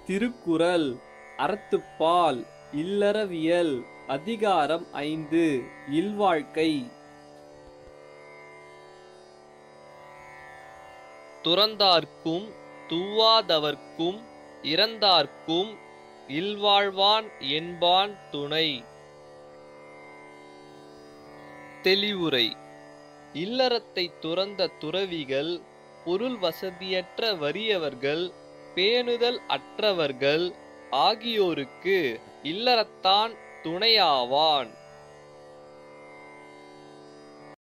திருக்குறள் அறத்துப்பால் இல்லறவியல் அதிகாரம் ஐந்து இல்வாழ்க்கை துறந்தார்க்கும் தூவாதவர்க்கும் இறந்தார்க்கும் இல்வாழ்வான் என்பான் துணை தெளிவுரை இல்லறத்தை துறந்த துறவிகள் பொருள் வசதியற்ற வறியவர்கள் பேணுதல் அற்றவர்கள் ஆகியோருக்கு இல்லறத்தான் துணையாவான்